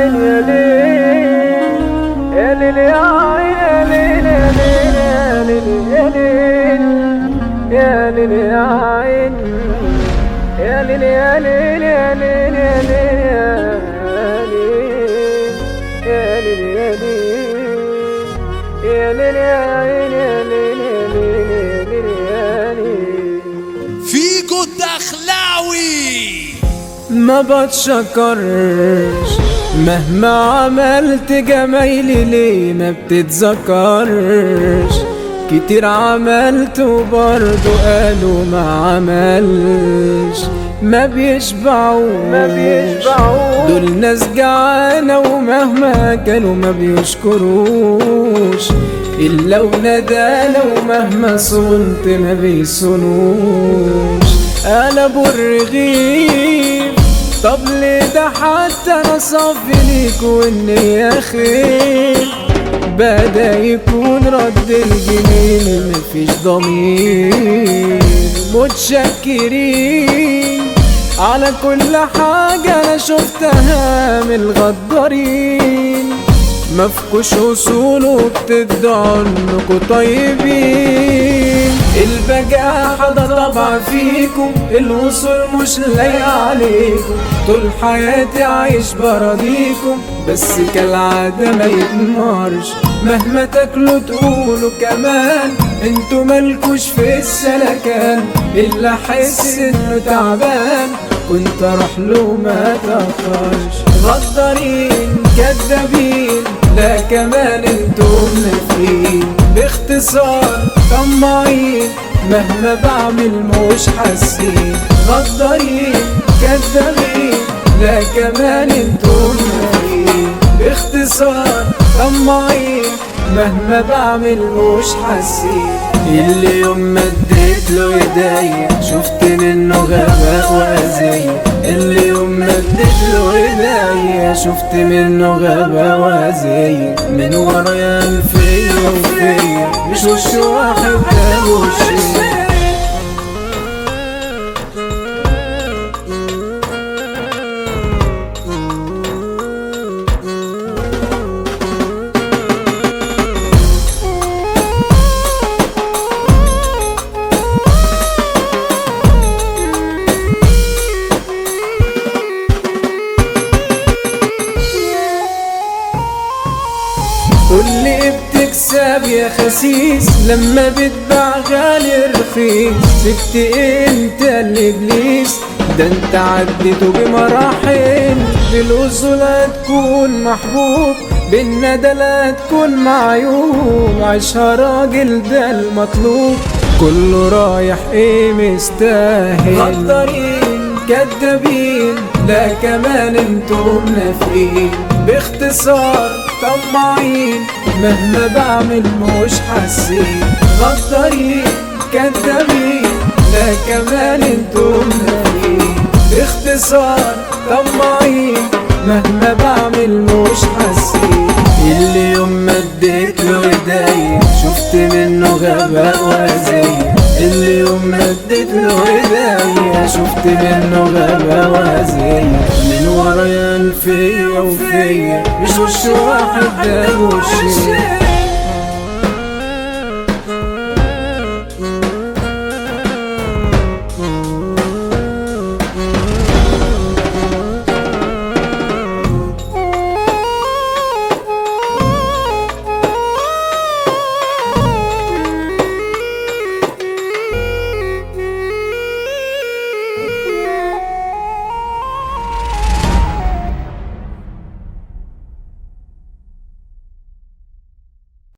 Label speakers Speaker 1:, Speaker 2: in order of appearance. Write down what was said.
Speaker 1: عين يا ليل يا ليل يا عين يا ليل يا ليل يا ليل يا ليل يا ليل يا ليل يا ليل يا ليل يا ليل يا ليل يا ليل يا ليل يا ليل يا ليل يا ليل يا ليل يا ليل
Speaker 2: فيجو الدخلاوي
Speaker 1: ما بتشكرش مهما عملت جمايلي ليه ما بتتذكرش كتير عملت وبرضه قالوا ما عملش ما بيشبعوش
Speaker 3: ما بيشبعوش.
Speaker 1: دول ناس جعانة ومهما كانوا ما بيشكروش إلا وندالة ومهما صنت ما بيصونوش قلبوا الرغيف طب ليه ده حتى انا صافي ليك والنية خير بدا يكون رد الجميل مفيش ضمير متشكرين على كل حاجة انا شفتها من الغدارين مفكوش اصول وبتدعوا انكوا طيبين البجاحة ده طبع فيكم الوصول مش لايق عليكم طول حياتي عايش براضيكم بس كالعادة ما يتنارش مهما تاكلوا تقولوا كمان انتوا مالكوش في السلكان اللي احس انه تعبان كنت اروح له ما تاخرش غدارين كدابين لا كمان انتم نافقين باختصار طماعين مهما بعمل مش حاسين غدارين كدابين لا كمان انتم نافقين باختصار طماعين مهما بعمل مش حاسين اللي يوم ما اديت له ايديا شفت منه غباء واذية اللي يوم ما اديت له ايديا شفت منه غباء واذية من ورايا الفيا وفيا مش وش واحد ده وشي واللي بتكسب يا خسيس لما بتباع غالي رخيص سبت انت الابليس ده انت عديته بمراحل بالاصول هتكون محبوب بالندى لا تكون معيوب عيشها راجل ده المطلوب كله رايح ايه مستاهل غدارين كدابين لا كمان انتم نافقين باختصار طماعين مهما بعمل مش حاسين غدارين كدابين لا كمان انتم نافقين باختصار طماعين مهما بعمل مش حاسين اللي يوم ما اديت له ايديا شفت منه غباء واذية اللي يوم ما اديت له ايديا شفت منه غباء واذية من ورايا الفيا وفيا مش وش واحد ده وشي